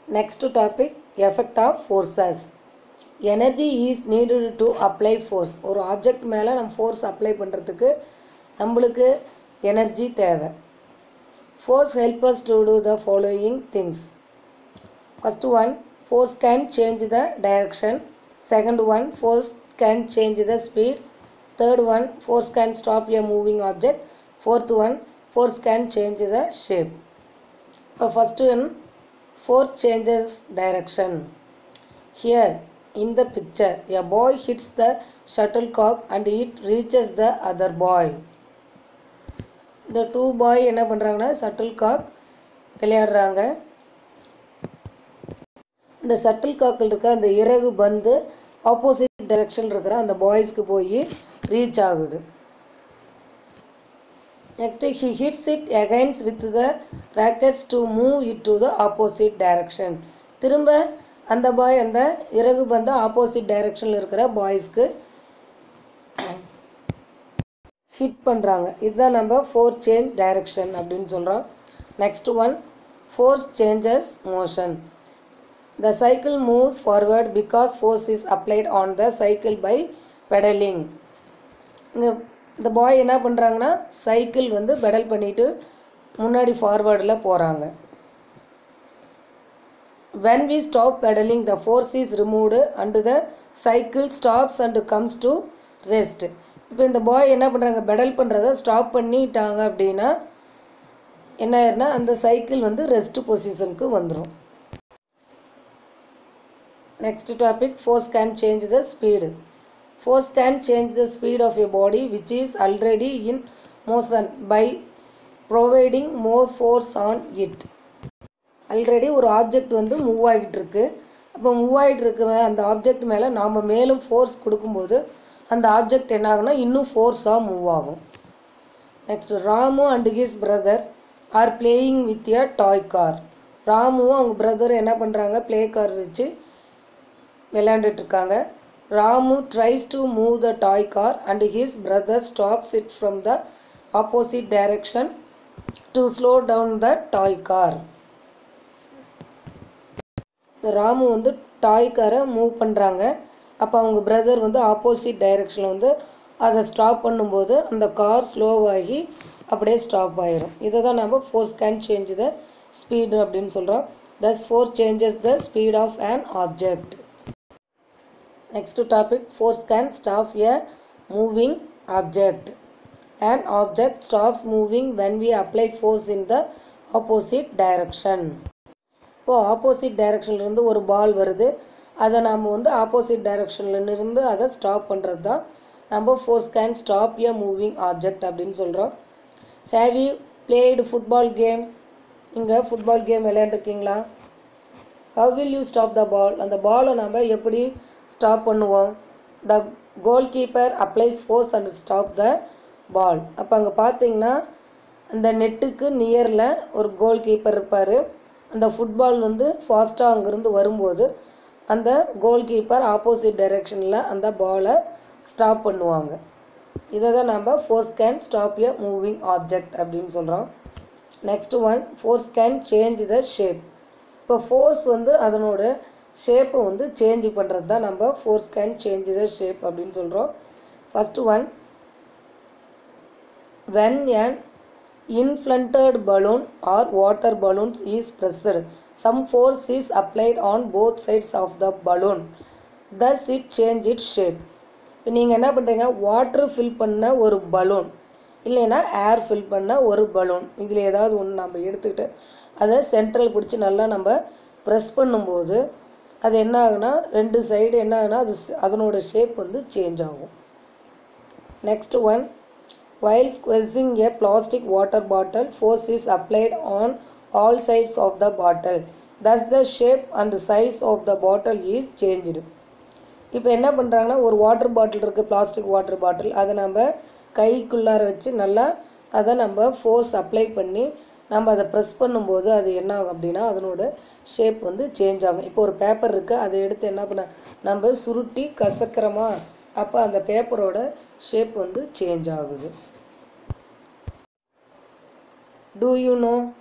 Next topic effect of forces. Energy is needed to apply force. ஒரு object மேலே நம்ம force apply பண்ணுறதுக்கு நம்மளுக்கு எனர்ஜி தேவை force help us to do the following things. First one, force can change the direction. Second one, force can change the speed. Third one, force can stop a moving object. Fourth one, force can change the shape. இப்போ first one, force changes direction. Here in the picture, a boy hits the shuttlecock and it reaches the other boy. இந்த two boy என்ன பண்ணுறாங்கன்னா subtle காக் விளையாடுறாங்க இந்த subtle காக்கில் இருக்க அந்த இறகு பந்து ஆப்போசிட் டைரக்ஷன் இருக்கிற அந்த பாய்ஸ்க்கு போய் ரீச் ஆகுது next he hits it again with the rackets to move it to the opposite direction திரும்ப அந்த பாய் அந்த இறகு பந்து ஆப்போசிட் டைரக்ஷனில் இருக்கிற பாய்ஸ்க்கு ஹிட் பண்ணுறாங்க இதுதான் நம்ம ஃபோர் சேஞ்ச் டைரக்ஷன் அப்படின்னு சொல்கிறோம் next one force changes motion the cycle moves forward because force is applied on the cycle by pedaling இங்கே இந்த பாய் என்ன பண்ணுறாங்கன்னா சைக்கிள் வந்து பெடல் பண்ணிட்டு முன்னாடி ஃபார்வேர்டில் போகிறாங்க when we stop pedaling the force is removed and the cycle stops and comes to rest இப்போ இந்த பாய் என்ன பண்ணுறாங்க பெடல் பண்ணுறத ஸ்டாப் பண்ணிட்டாங்க அப்படின்னா என்ன ஆயிருன்னா அந்த சைக்கிள் வந்து ரெஸ்ட் பொசிஷனுக்கு வந்துடும் next topic force can change the speed force can change the speed of a body which is already in motion by providing more force on it already ஒரு object வந்து move ஆகிட்டு இருக்கு அப்போ move ஆகிட்டு இருக்க அந்த ஆப்ஜெக்ட் மேலே நாம் மேலும் ஃபோர்ஸ் கொடுக்கும்போது அந்த ஆப்ஜெக்ட் என்ன ஆகும்னா இன்னும் ஃபோர்ஸாக மூவ் ஆகும் next Ramu and his brother are playing with a toy car ராமுவும் அவங்க பிரதர் என்ன பண்ணுறாங்க ப்ளே கார் வச்சு விளையாண்டுட்டு இருக்காங்க Ramu tries to move the toy car and his brother stops it from the opposite direction to slow down the toy car இந்த ராமு வந்து டாய் காரை மூவ் பண்ணுறாங்க அப்போ அவங்க பிரதர் வந்து ஆப்போசிட் டைரெக்ஷனில் வந்து அதை ஸ்டாப் பண்ணும்போது அந்த கார் ஸ்லோவாகி அப்படியே ஸ்டாப் ஆயிரும் இதை தான் நம்ம force can change the speed அப்படின்னு சொல்கிறோம் thus force changes the speed of an object next topic force can stop a moving object an object stops moving when we apply force in the opposite direction இப்போது opposite டைரக்ஷன்லேருந்து ஒரு ball வருது அதை நாம் வந்து opposite டைரக்ஷன்ல இருந்து அதை ஸ்டாப் பண்ணுறது தான் நம்ம force can stop a moving object அப்படின்னு சொல்கிறோம் have you played football game நீங்கள் ஃபுட்பால் கேம் விளையாண்டுருக்கீங்களா how will you stop the ball அந்த பாலை நம்ம எப்படி ஸ்டாப் பண்ணுவோம் the goal keeper applies force and stop the ball அப்போ அங்கே பார்த்தீங்கன்னா அந்த நெட்டுக்கு நியரில் ஒரு கோல் கீப்பர் இருப்பார் அந்த ஃபுட்பால் வந்து ஃபாஸ்ட்டாக அங்கேருந்து வரும்போது அந்த கோல் கீப்பர் ஆப்போசிட் டைரெக்ஷனில் அந்த பாலை ஸ்டாப் பண்ணுவாங்க இதை தான் நம்ம force can stop a moving object அப்படின்னு சொல்கிறோம் next one force can change the shape இப்போ ஃபோர்ஸ் வந்து அதனோட ஷேப்பை வந்து சேஞ்ச் பண்ணுறது தான் நம்ம force can change the shape அப்படின்னு சொல்கிறோம் first one when an inflated balloon or water balloons is pressed some force is applied on both sides of the balloon thus it change its shape இப்போ நீங்கள் என்ன பண்ணுறீங்க water fill பண்ண ஒரு balloon இல்லைன்னா ஏர் fill பண்ண ஒரு பலூன் இதில் ஏதாவது ஒன்று நம்ம எடுத்துக்கிட்டு அதை சென்ட்ரல் பிடிச்சி நல்லா நம்ம ப்ரெஸ் பண்ணும்போது அது என்ன ஆகுனா ரெண்டு சைடு என்ன ஆகுனா அது அதனோட ஷேப் வந்து சேஞ்ச் ஆகும் next one While squeezing a plastic water bottle, force is applied on all sides of the bottle. Thus, the shape and the size of the bottle is changed. இப்போ என்ன பண்ணுறாங்கன்னா ஒரு வாட்டர் பாட்டில் இருக்குது plastic water bottle அதை நம்ம கைக்குள்ளார வச்சு நல்லா அதை நம்ம ஃபோர்ஸ் அப்ளை பண்ணி நம்ம அதை ப்ரெஸ் பண்ணும்போது அது என்ன ஆகும் அப்படின்னா அதனோட ஷேப் வந்து சேஞ்ச் ஆகும் இப்போ ஒரு பேப்பர் இருக்குது அதை எடுத்து என்ன பண்ண நம்ம சுருட்டி கசக்கிறோமா அப்போ அந்த பேப்பரோட ஷேப் வந்து சேஞ்ச் ஆகுது Do you know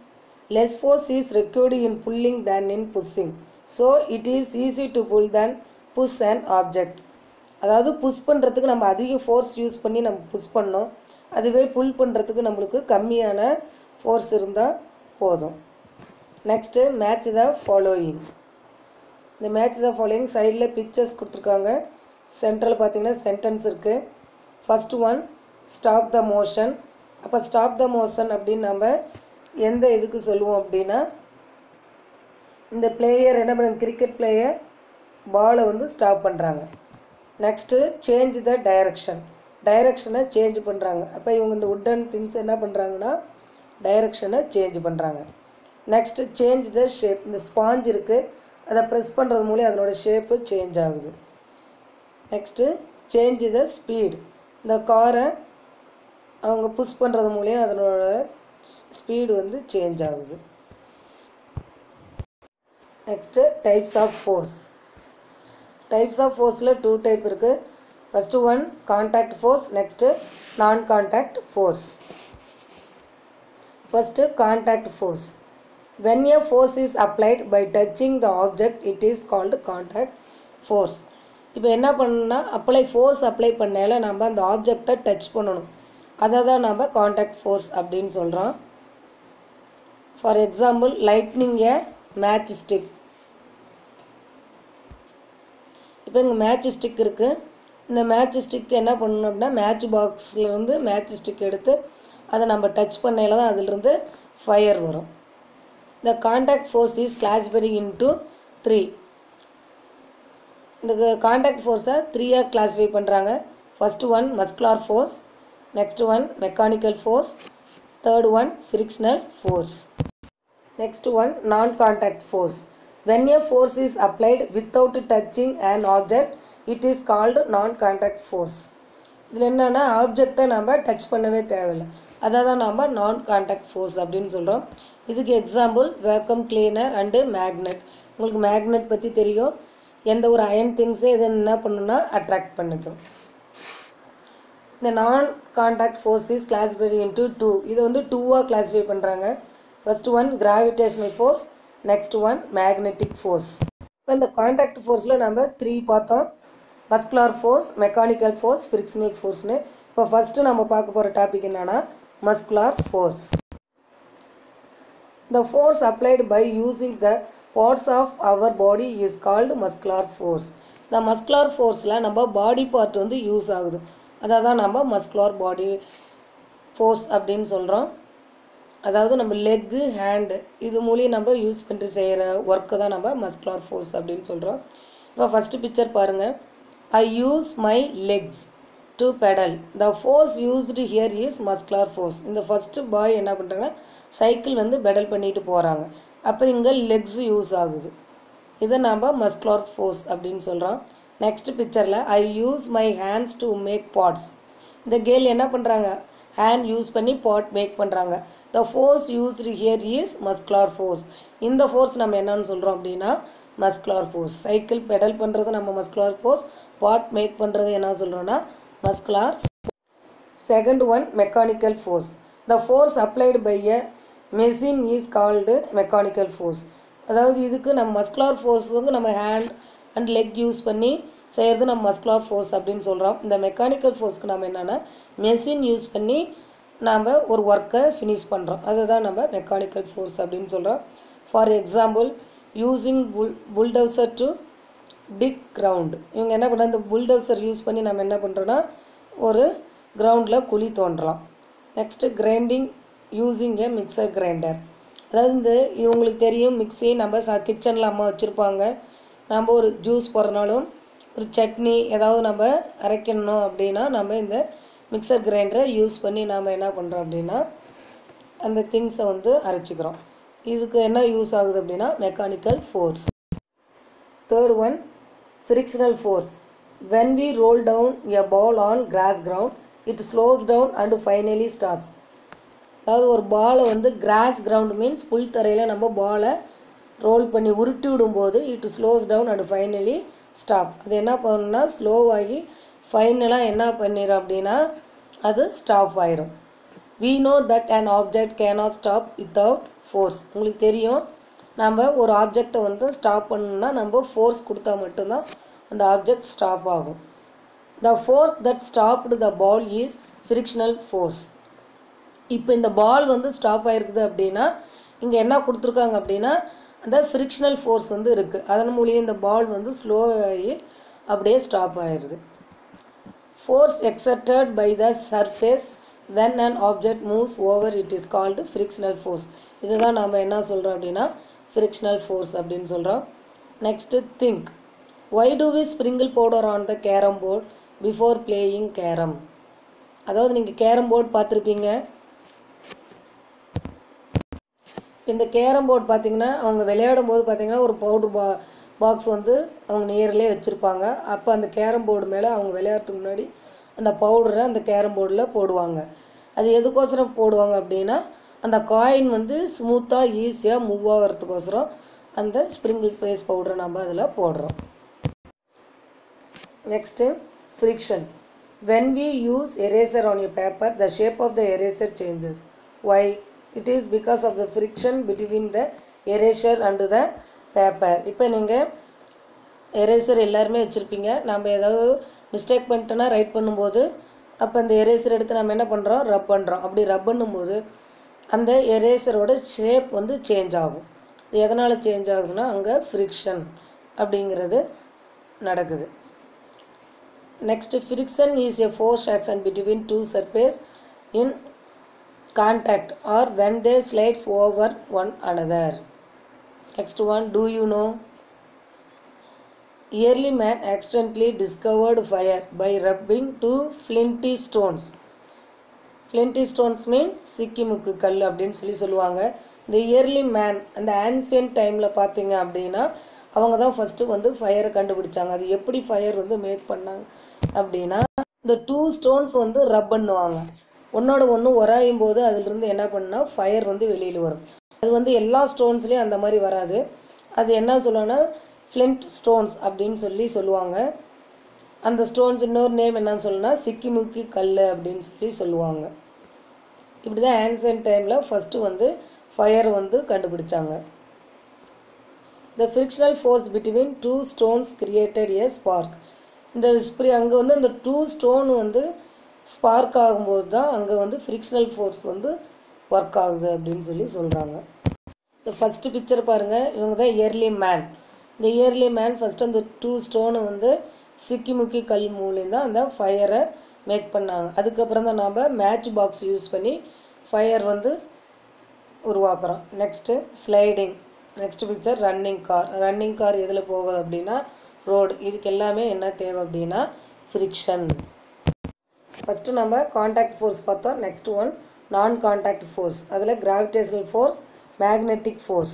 less force is required in pulling than in pushing so it is easy to pull than push an object அதாவது புஷ் பண்ணுறதுக்கு நம்ம அதிக ஃபோர்ஸ் யூஸ் பண்ணி நம்ம புஷ் பண்ணோம் அதுவே புல் பண்ணுறதுக்கு நம்மளுக்கு கம்மியான ஃபோர்ஸ் இருந்தால் போதும் நெக்ஸ்ட்டு மேட்ச் த ஃபாலோயிங் இந்த மேட்ச் த ஃபாலோயிங் சைடில் பிக்சர்ஸ் கொடுத்துருக்காங்க சென்ட்ரல் பார்த்தீங்கன்னா சென்டென்ஸ் இருக்குது first one stop the motion அப்போ ஸ்டாப் த மோஷன் அப்படின்னு நம்ம எந்த இதுக்கு சொல்லுவோம் அப்படின்னா இந்த பிளேயர் என்ன பண்ணுறாங்க கிரிக்கெட் பிளேயர் பாலை வந்து ஸ்டாப் பண்ணுறாங்க நெக்ஸ்ட்டு சேஞ்ச் த டைரக்ஷன் டைரக்ஷனை சேஞ்ச் பண்ணுறாங்க அப்போ இவங்க இந்த உட்டன் திங்ஸ் என்ன பண்ணுறாங்கன்னா டைரக்ஷனை சேஞ்ச் பண்ணுறாங்க நெக்ஸ்ட்டு சேஞ்ச் த ஷேப் இந்த ஸ்பாஞ்ச் இருக்குது அதை ப்ரெஸ் பண்ணுறது மூலியம் அதனோட ஷேப்பு சேஞ்ச் ஆகுது நெக்ஸ்ட்டு சேஞ்ச் த ஸ்பீட் இந்த காரை அவங்க புஷ் பண்ணுறது மூலியம் அதனோட ஸ்பீடு வந்து சேஞ்ச் ஆகுது next types of force types of ஃபோர்ஸில் டூ டைப் இருக்குது first one contact force next non contact force first contact force when a force is applied by touching the object it is called contact force இப்போ என்ன பண்ணணும்னா apply force apply பண்ணால நம்ம அந்த ஆப்ஜெக்டை touch பண்ணணும் அதை தான் நம்ம கான்டாக்ட் ஃபோர்ஸ் அப்படின்னு சொல்கிறோம் for example lightning a match stick இப்போ இங்கே மேட்ச் ஸ்டிக் இருக்குது இந்த மேட்ச் ஸ்டிக் என்ன பண்ணணும் அப்படின்னா மேட்ச் பாக்ஸ்லேருந்து மேட்ச் ஸ்டிக் எடுத்து அதை நம்ம டச் பண்ணையில் தான் அதிலிருந்து ஃபயர் வரும் the contact force is classified into three இந்த காண்டாக்ட் ஃபோர்ஸை த்ரீயாக கிளாஸிஃபை பண்ணுறாங்க first one muscular force next one mechanical force third one frictional force next one non contact force when a force is applied without touching an object it is called non contact force இதில் என்னென்னா ஆப்ஜெக்டை நம்ம touch பண்ணவே தேவையில்லை அதை தான் நம்ம நான் கான்டாக்ட் ஃபோர்ஸ் அப்படின்னு சொல்கிறோம் இதுக்கு example vacuum cleaner and magnet உங்களுக்கு மேக்னெட் பற்றி தெரியும் எந்த ஒரு அயன் திங்ஸே இதை என்ன பண்ணுன்னா அட்ராக்ட் பண்ணிக்கும் இந்த non contact force is classify into two இதை வந்து டூவாக கிளாஸிஃபை பண்ணுறாங்க first one gravitational force next one magnetic force இப்போ இந்த கான்டாக்ட் ஃபோர்ஸில் நம்ம த்ரீ பார்த்தோம் muscular force mechanical force frictional ஃபோர்ஸ்னு இப்போ ஃபஸ்ட்டு நம்ம பார்க்க போகிற டாபிக் என்னன்னா muscular force The force applied by using the parts of our body is called muscular force. The muscular forceல நம்ம பாடி பார்ட் வந்து யூஸ் ஆகுது அதை தான் நம்ம மஸ்குலார் பாடி ஃபோர்ஸ் அப்படின்னு சொல்கிறோம் அதாவது நம்ம லெக்கு ஹேண்டு இது மூலியம் நம்ம யூஸ் பண்ணிட்டு செய்கிற ஒர்க்கு தான் நம்ம மஸ்குலார் ஃபோர்ஸ் அப்படின்னு சொல்கிறோம் இப்போ ஃபஸ்ட்டு பிக்சர் பாருங்கள் I use my legs to pedal the force used here is muscular force இந்த ஃபஸ்ட்டு பாய் என்ன பண்ணுறாங்கன்னா சைக்கிள் வந்து பெடல் பண்ணிட்டு போகிறாங்க அப்போ இங்கே லெக்ஸ் யூஸ் ஆகுது இதை நாம் மஸ்குலார் ஃபோர்ஸ் அப்படின்னு சொல்கிறோம் நெக்ஸ்ட் பிக்சரில் I use my hands to make pots இந்த கேர்ள் என்ன பண்ணுறாங்க ஹேண்ட் யூஸ் பண்ணி பாட் மேக் பண்ணுறாங்க the force used here is muscular force இந்த ஃபோர்ஸ் நம்ம என்னன்னு சொல்கிறோம் அப்படின்னா மஸ்குலார் ஃபோர்ஸ் சைக்கிள் பெடல் பண்ணுறது நம்ம மஸ்குலார் ஃபோர்ஸ் பாட் மேக் பண்ணுறது என்ன சொல்கிறோன்னா muscular second one mechanical force the force applied by a machine is called mechanical force அதாவது இதுக்கு நம்ம மஸ்குலார் ஃபோர்ஸுக்கு நம்ம ஹேண்ட் அண்ட் லெக் யூஸ் பண்ணி செய்கிறது நம்ம மஸ்குலார் ஃபோர்ஸ் அப்படின்னு சொல்கிறோம் இந்த மெக்கானிக்கல் ஃபோர்ஸ்க்கு நம்ம என்னென்னா மெஷின் யூஸ் பண்ணி நாம் ஒரு ஒர்க்கை ஃபினிஷ் பண்ணுறோம் அதுதான் நம்ம மெக்கானிக்கல் ஃபோர்ஸ் அப்படின்னு சொல்கிறோம் for example using bull bulldozer to dig ground இவங்க என்ன பண்ணுறாங்க இந்த புல்டவுசர் யூஸ் பண்ணி நம்ம என்ன பண்ணுறோன்னா ஒரு கிரவுண்டில் குழி தோன்றலாம் next grinding using a mixer grinder அதாவது இந்த இது உங்களுக்கு தெரியும் மிக்ஸி நம்ம ச கிச்சனில் அம்மா வச்சுருப்பாங்க நம்ம ஒரு ஜூஸ் போடுறனாலும் ஒரு சட்னி ஏதாவது நம்ம அரைக்கணும் அப்படின்னா நம்ம இந்த மிக்சர் கிரைண்டரை யூஸ் பண்ணி நாம் என்ன பண்ணுறோம் அப்படின்னா அந்த திங்ஸை வந்து அரைச்சிக்கிறோம் இதுக்கு என்ன யூஸ் ஆகுது அப்படின்னா mechanical force third one frictional force when we roll down a ball on grass ground it slows down and finally stops அதாவது ஒரு பாலை வந்து கிராஸ் கிரவுண்ட் மீன்ஸ் புல் தரையில் நம்ம பாலை ரோல் பண்ணி உருட்டி விடும்போது it slows down and finally stop அது என்ன பண்ணுன்னா ஸ்லோவாகி ஃபைனலாக என்ன பண்ணிடும் அப்படின்னா அது ஸ்டாப் ஆயிரும் we know that an object cannot stop without force உங்களுக்கு தெரியும் நம்ம ஒரு ஆப்ஜெக்டை வந்து ஸ்டாப் பண்ணணும்னா நம்ம ஃபோர்ஸ் கொடுத்தா மட்டும்தான் அந்த ஆப்ஜெக்ட் ஸ்டாப் ஆகும் the force that stopped the ball is frictional force இப்போ இந்த பால் வந்து ஸ்டாப் ஆயிருக்குது அப்படின்னா இங்கே என்ன கொடுத்துருக்காங்க அப்படின்னா அந்த ஃப்ரிக்ஷனல் ஃபோர்ஸ் வந்து இருக்குது அதன் மூலியம் இந்த பால் வந்து ஸ்லோ ஆகி அப்படியே ஸ்டாப் ஆயிடுது force exerted by the surface when an object moves over it is called frictional force இதுதான் நாம் என்ன சொல்கிறோம் அப்படின்னா frictional force அப்படின்னு சொல்கிறோம் next think why do we sprinkle powder on the carom board before playing carom அதாவது நீங்கள் carrom board பார்த்துருப்பீங்க இந்த கேரம் போர்டு பார்த்தீங்கன்னா அவங்க விளையாடும் போது பார்த்தீங்கன்னா ஒரு பவுடர் பா பாக்ஸ் வந்து அவங்க நேர்லேயே வச்சுருப்பாங்க அப்போ அந்த கேரம் போர்டு மேலே அவங்க விளையாடுறதுக்கு முன்னாடி அந்த பவுடரை அந்த கேரம் போர்டில் போடுவாங்க அது எதுக்கோசரம் போடுவாங்க அப்படின்னா அந்த காயின் வந்து ஸ்மூத்தாக ஈஸியாக மூவ் ஆகிறதுக்கோசரம் அந்த ஸ்ப்ரிங்கிள் பேஸ் பவுடரை நம்ம அதில் போடுறோம் next friction when we use eraser on a paper the shape of the eraser changes why it is because of the friction between the eraser and the paper இப்போ நீங்கள் eraser எல்லாருமே வச்சுருப்பீங்க நம்ம ஏதாவது மிஸ்டேக் பண்ணிட்டோன்னா ரைட் பண்ணும்போது அப்போ அந்த எரேசர் எடுத்து நம்ம என்ன பண்ணுறோம் ரப் பண்ணுறோம் அப்படி ரப் பண்ணும்போது அந்த எரேசரோட ஷேப் வந்து சேஞ்ச் ஆகும் இது எதனால் சேஞ்ச் ஆகுதுன்னா அங்கே ஃப்ரிக்ஷன் அப்படிங்கிறது நடக்குது Next, friction is a force action between two surface in contact or when they slides over one another. Next one, do you know? Early man accidentally discovered fire by rubbing two flinty stones. Flinty stones means சிக்கிமுக்கு கல் அப்படின்னு சொல்லி சொல்லுவாங்க இந்த early man அந்த ancient டைமில் பார்த்தீங்க அப்படின்னா அவங்க தான் ஃபஸ்ட்டு வந்து ஃபயரை கண்டுபிடிச்சாங்க அது எப்படி ஃபயர் வந்து மேக் பண்ணாங்க அப்படின்னா இந்த டூ ஸ்டோன்ஸ் வந்து ரப் பண்ணுவாங்க ஒன்றோட ஒன்று உராயும் போது அதிலிருந்து என்ன பண்ணால் ஃபயர் வந்து வெளியில் வரும் அது வந்து எல்லா ஸ்டோன்ஸ்லேயும் அந்த மாதிரி வராது அது என்ன சொல்லுவாங்கன்னா ஃப்ளின்ட் ஸ்டோன்ஸ் அப்படின்னு சொல்லி சொல்லுவாங்க அந்த ஸ்டோன்ஸ் இன்னொரு நேம் என்னன்னு சொல்லுனா சிக்கிமுக்கி கல் அப்படின்னு சொல்லி சொல்லுவாங்க இப்படி தான் ஆன்சன்ட் டைமில் ஃபஸ்ட்டு வந்து ஃபயர் வந்து கண்டுபிடிச்சாங்க the frictional force between two stones created a spark இந்த ஸ்ப்ரி அங்கே வந்து அந்த டூ ஸ்டோன் வந்து ஸ்பார்க் ஆகும்போது தான் அங்கே வந்து ஃபிரிக்ஷனல் ஃபோர்ஸ் வந்து ஒர்க் ஆகுது அப்படின்னு சொல்லி சொல்கிறாங்க இந்த ஃபஸ்ட்டு பிக்சர் பாருங்கள் இவங்க தான் இயர்லி மேன் இந்த இயர்லி மேன் ஃபஸ்ட்டு அந்த டூ ஸ்டோனை வந்து சிக்கி முக்கி கல் மூலியம் தான் அந்த ஃபயரை மேக் பண்ணாங்க அதுக்கப்புறம் தான் நாம் மேட்ச் பாக்ஸ் யூஸ் பண்ணி ஃபயர் வந்து உருவாக்குறோம் next sliding next picture running car running car எதில் போகுது அப்படின்னா ரோடு இதுக்கு எல்லாமே என்ன தேவை அப்படின்னா ஃப்ரிக்ஷன் ஃபஸ்ட்டு நம்ம காண்டாக்ட் ஃபோர்ஸ் பார்த்தோம் next one non contact force அதில் gravitational force magnetic force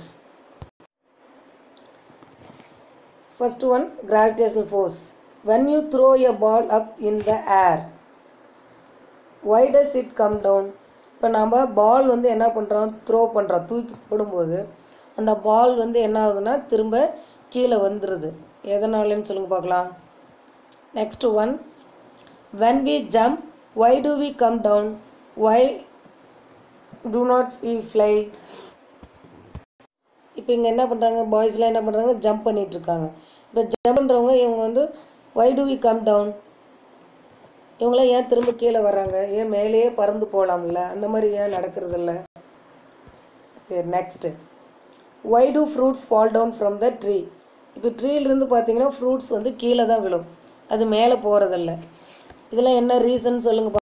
first one gravitational force when you throw a ball up in the air why does it come down இப்போ நம்ம பால் வந்து என்ன பண்ணுறோம் throw பண்ணுறோம் தூக்கி போடும்போது அந்த பால் வந்து என்ன ஆகுதுன்னா திரும்ப கீழே வந்துடுது எதனாலன்னு சொல்லுங்க பார்க்கலாம் next one when we jump why do we come down why do not we fly இப்போ இங்கே என்ன பண்ணுறாங்க பாய்ஸ்லாம் என்ன பண்ணுறாங்க ஜம்ப் பண்ணிட்டு இருக்காங்க இப்போ ஜம்ப் பண்ணுறவங்க இவங்க வந்து why do we come down இவங்களாம் ஏன் திரும்ப கீழே வர்றாங்க ஏன் மேலேயே பறந்து போகலாம்ல அந்த மாதிரி ஏன் நடக்கிறது இல்ல சரி next why do fruits fall down from the tree இப்போ ட்ரீலேருந்து பார்த்தீங்கன்னா ஃப்ரூட்ஸ் வந்து கீழே தான் விழும் அது மேலே போகிறதில்ல இதெல்லாம் என்ன ரீசன் சொல்லுங்க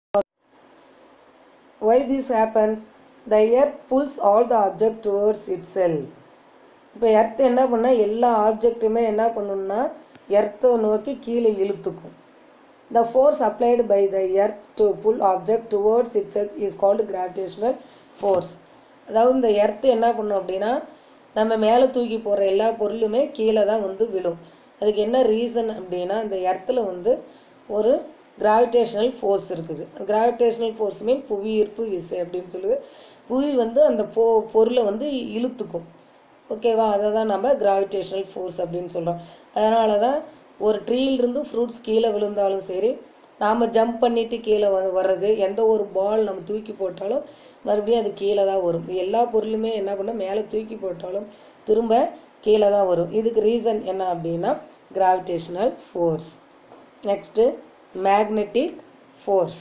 why this happens the earth pulls all the object towards itself இப்போ எர்த் என்ன பண்ணால் எல்லா ஆப்ஜெக்ட்டுமே என்ன பண்ணுன்னா எர்த்தை நோக்கி கீழே இழுத்துக்கும் the force applied by the earth to pull object towards itself is called gravitational force அதாவது இந்த எர்த்து என்ன பண்ணும் அப்படின்னா நம்ம மேலே தூக்கி போகிற எல்லா பொருளுமே கீழே தான் வந்து விழும் அதுக்கு என்ன ரீசன் அப்படின்னா இந்த எர்த்தில் வந்து ஒரு கிராவிடேஷனல் ஃபோர்ஸ் இருக்குது கிராவிடேஷனல் ஃபோர்ஸ் மீன் புவி ஈர்ப்பு விசை அப்படின்னு சொல்லுது புவி வந்து அந்த பொ பொருளை வந்து இழுத்துக்கும் ஓகேவா அதை தான் நம்ம கிராவிடேஷனல் ஃபோர்ஸ் அப்படின்னு சொல்கிறோம் அதனால தான் ஒரு ட்ரீயிலிருந்து ஃப்ரூட்ஸ் கீழே விழுந்தாலும் சரி நாம் ஜம்ப் பண்ணிட்டு கீழே வந்து வர்றது எந்த ஒரு பால் நம்ம தூக்கி போட்டாலும் மறுபடியும் அது கீழே தான் வரும் எல்லா பொருளுமே என்ன பண்ணால் மேலே தூக்கி போட்டாலும் திரும்ப கீழே தான் வரும் இதுக்கு ரீசன் என்ன அப்படின்னா gravitational force next magnetic force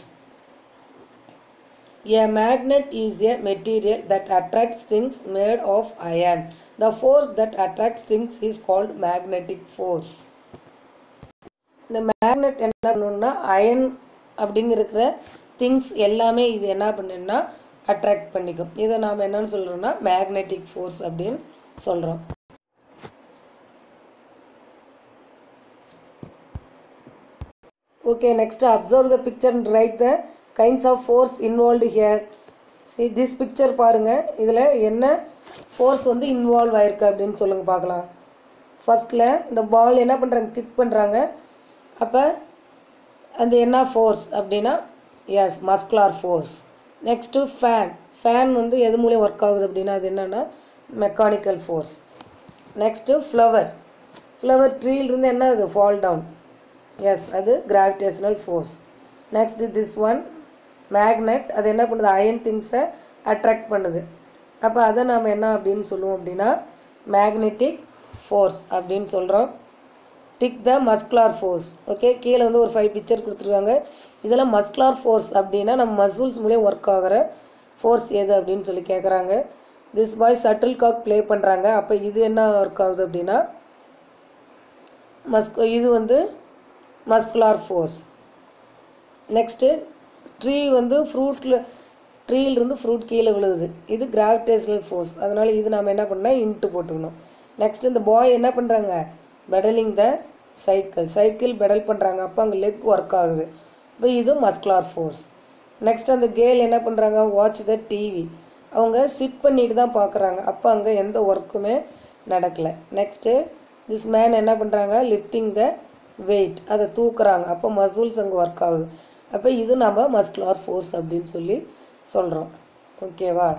A magnet is a material that attracts things made of iron. The force that attracts things is called magnetic force. இந்த மேக்னெட் என்ன பண்ணணும்னா அயன் அப்படிங்கிற திங்ஸ் எல்லாமே இது என்ன பண்ணுன்னா அட்ராக்ட் பண்ணிக்கும் இதை நாம் என்னன்னு சொல்கிறோம்னா மேக்னெட்டிக் ஃபோர்ஸ் அப்படின்னு சொல்கிறோம் Okay, next observe the picture and write the kinds of force involved here. See this picture பாருங்க இதில் என்ன ஃபோர்ஸ் வந்து இன்வால்வ் ஆயிருக்கு அப்படின்னு சொல்லுங்க பார்க்கலாம் ஃபர்ஸ்டில் இந்த பால் என்ன பண்ணுறாங்க கிக் பண்ணுறாங்க அப்போ அந்த என்ன ஃபோர்ஸ் அப்படின்னா yes muscular force next fan fan வந்து எது மூலியம் ஒர்க் ஆகுது அப்படின்னா அது என்னென்னா mechanical force next flower flower ட்ரீலிருந்து என்ன அது ஃபால் டவுன் எஸ் அது gravitational force next this one magnet அது என்ன பண்ணுது அயன் திங்ஸை அட்ராக்ட் பண்ணுது அப்போ அதை நாம் என்ன அப்படின்னு சொல்லுவோம் அப்படின்னா மேக்னெட்டிக் ஃபோர்ஸ் அப்படின்னு சொல்கிறோம் tick the muscular force okay கீழே வந்து ஒரு ஃபைவ் பிக்சர் கொடுத்துருக்காங்க இதெல்லாம் மஸ்குலார் ஃபோர்ஸ் அப்படின்னா நம்ம மசில்ஸ் மூலியம் ஒர்க் ஆகிற ஃபோர்ஸ் எது அப்படின்னு சொல்லி கேட்குறாங்க this boy shuttle cock play பண்ணுறாங்க அப்போ இது என்ன ஒர்க் ஆகுது அப்படின்னா மஸ்க் இது வந்து மஸ்குலார் ஃபோர்ஸ் நெக்ஸ்ட்டு ட்ரீ வந்து ஃப்ரூட்டில் ட்ரீலிருந்து ஃப்ரூட் கீழே விழுகுது இது கிராவிடேஷனல் ஃபோர்ஸ் அதனால் இது நாம் என்ன பண்ணால் இன்ட்டு போட்டுக்கணும் நெக்ஸ்ட் இந்த பாய் என்ன பண்ணுறாங்க pedaling the cycle cycle pedal பண்ணுறாங்க அப்போ அங்கே லெக் ஒர்க் ஆகுது இப்போ இது மஸ்குலார் ஃபோர்ஸ் நெக்ஸ்ட் அந்த கேர்ள் என்ன பண்ணுறாங்க வாட்ச் த டிவி அவங்க சிட் பண்ணிட்டு தான் பார்க்குறாங்க அப்போ அங்கே எந்த ஒர்க்குமே நடக்கலை நெக்ஸ்ட்டு திஸ் மேன் என்ன பண்ணுறாங்க லிஃப்டிங் த வெயிட் அதை தூக்குறாங்க அப்போ மசூல்ஸ் அங்கே ஒர்க் ஆகுது அப்போ இது நம்ம மஸ்குலார் ஃபோர்ஸ் அப்படின்னு சொல்லி சொல்கிறோம் ஓகேவா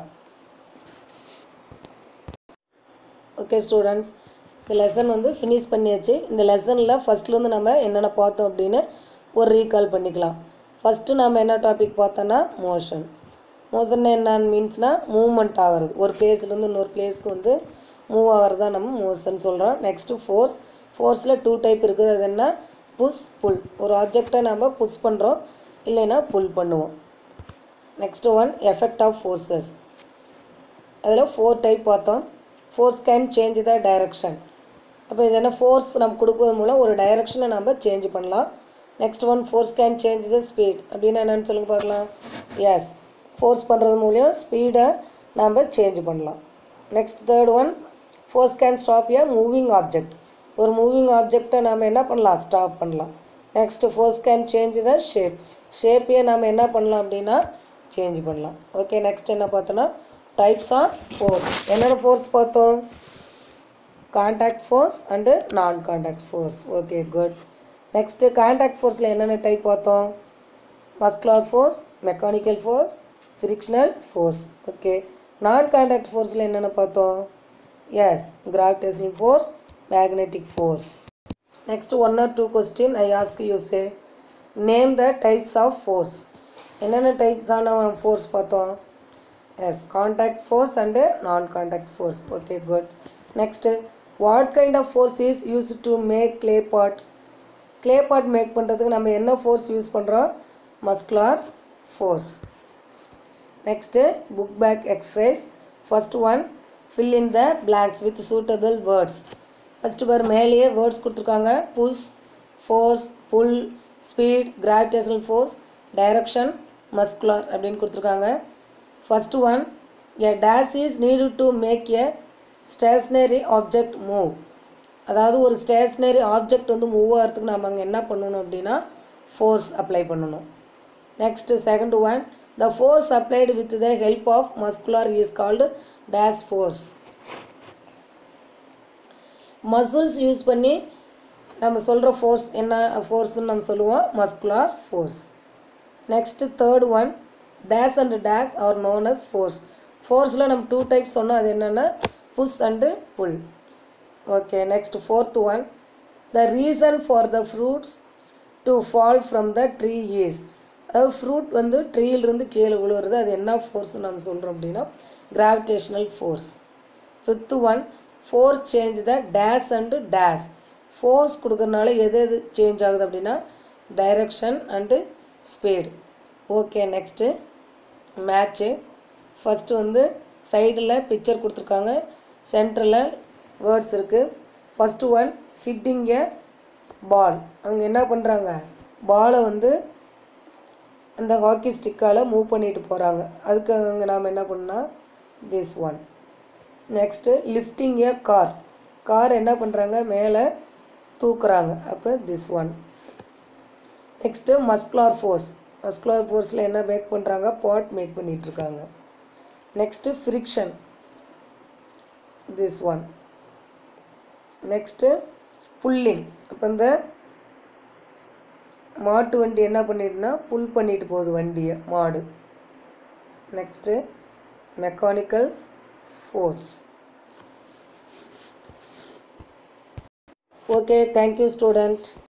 ஓகே ஸ்டூடெண்ட்ஸ் இந்த லெசன் வந்து ஃபினிஷ் பண்ணியாச்சு இந்த லெசனில் ஃபஸ்ட்லேருந்து நம்ம என்னென்ன பார்த்தோம் அப்படின்னு ஒரு ரீகால் பண்ணிக்கலாம் ஃபஸ்ட்டு நம்ம என்ன டாபிக் பார்த்தோன்னா மோஷன் மோஷன் என்னன்னு மீன்ஸ்னால் மூவ்மெண்ட் ஆகிறது ஒரு பிளேஸ்லேருந்து இன்னொரு பிளேஸ்க்கு வந்து மூவ் ஆகிறது தான் நம்ம மோஷன் சொல்கிறோம் நெக்ஸ்ட்டு ஃபோர்ஸ் ஃபோர்ஸில் டூ டைப் இருக்குது அது என்ன புஷ் புல் ஒரு ஆப்ஜெக்டை நம்ம புஷ் பண்ணுறோம் இல்லைன்னா புல் பண்ணுவோம் next one effect of forces அதில் ஃபோர் டைப் பார்த்தோம் force can change the direction அப்போ இது என்ன ஃபோர்ஸ் நம்ம கொடுப்பது மூலம் ஒரு டைரக்ஷனை நம்ம சேஞ்ச் பண்ணலாம் next one force can change the speed அப்படின்னு என்னென்னு சொல்லுங்க பார்க்கலாம் எஸ் ஃபோர்ஸ் பண்ணுறது மூலியம் ஸ்பீடை நம்ம சேஞ்ச் பண்ணலாம் next third one force can stop a moving object ஒரு மூவிங் ஆப்ஜெக்டை நம்ம என்ன பண்ணலாம் ஸ்டாப் பண்ணலாம் next force can change the shape ஷேப்பையே நம்ம என்ன பண்ணலாம் அப்படின்னா சேஞ்ச் பண்ணலாம் ஓகே நெக்ஸ்ட் என்ன பார்த்தோன்னா டைப்ஸ் ஆஃப் ஃபோர்ஸ் என்னென்ன ஃபோர்ஸ் பார்த்தோம் contact force and non contact force okay good next contact ஃபோர்ஸில் என்னென்ன டைப் பார்த்தோம் muscular force mechanical force frictional force okay non contact ஃபோர்ஸில் என்னென்ன பார்த்தோம் yes gravitational force magnetic force next one or two question I ask you say name the types of force என்னென்ன டைப்ஸான force பார்த்தோம் yes contact force and non contact force okay good next what kind of force is use to make clay pot clay pot make பண்ணுறதுக்கு நம்ம என்ன force use பண்ணுறோம் muscular force next book back exercise first one fill in the blanks with suitable words first பார் மேலேயே words கொடுத்துருக்காங்க push force pull speed gravitational force direction muscular அப்படின்னு கொடுத்துருக்காங்க first one a dash is need to make a stationary object move அதாவது ஒரு stationery object வந்து move ஆகிறதுக்கு நம்ம அங்கே என்ன பண்ணணும் அப்படின்னா ஃபோர்ஸ் அப்ளை பண்ணணும் next second one the force applied with the help of muscular is called dash force muscles use பண்ணி நம்ம சொல்கிற ஃபோர்ஸ் என்ன ஃபோர்ஸ்னு நம்ம சொல்லுவோம் muscular force next third one dash and dash are known as force ஃபோர்ஸில் நம்ம டூ டைப் சொன்னோம் அது என்னென்னா push and pull okay next fourth one the reason for the fruits to fall from the tree is அதாவது fruit வந்து ட்ரீயிலிருந்து கீழே விழுவுறது அது என்ன ஃபோர்ஸ் நம்ம சொல்கிறோம் அப்படின்னா gravitational force fifth one force change the dash and dash force கொடுக்கறனால எது எது சேஞ்ச் ஆகுது அப்படின்னா direction and speed okay next match first வந்து சைடில் பிக்சர் கொடுத்துருக்காங்க சென்டரில் வேர்ட்ஸ் இருக்குது first one hitting a ball அவங்க என்ன பண்ணுறாங்க பாலை வந்து அந்த ஹாக்கி ஸ்டிக்கால் மூவ் பண்ணிட்டு போகிறாங்க அதுக்கு அங்கே நாம் என்ன பண்ணால் this one next lifting a car car என்ன பண்ணுறாங்க மேலே தூக்குறாங்க அப்போ this one next muscular force மஸ்குலார் ஃபோர்ஸில் என்ன மேக் பண்ணுறாங்க பாட் மேக் பண்ணிகிட்ருக்காங்க next friction this one next pulling இப்போ இந்த மாட்டு வண்டி என்ன பண்ணிட்டுனா புல் பண்ணிட்டு போகுது வண்டியை மாடு next mechanical force okay thank you student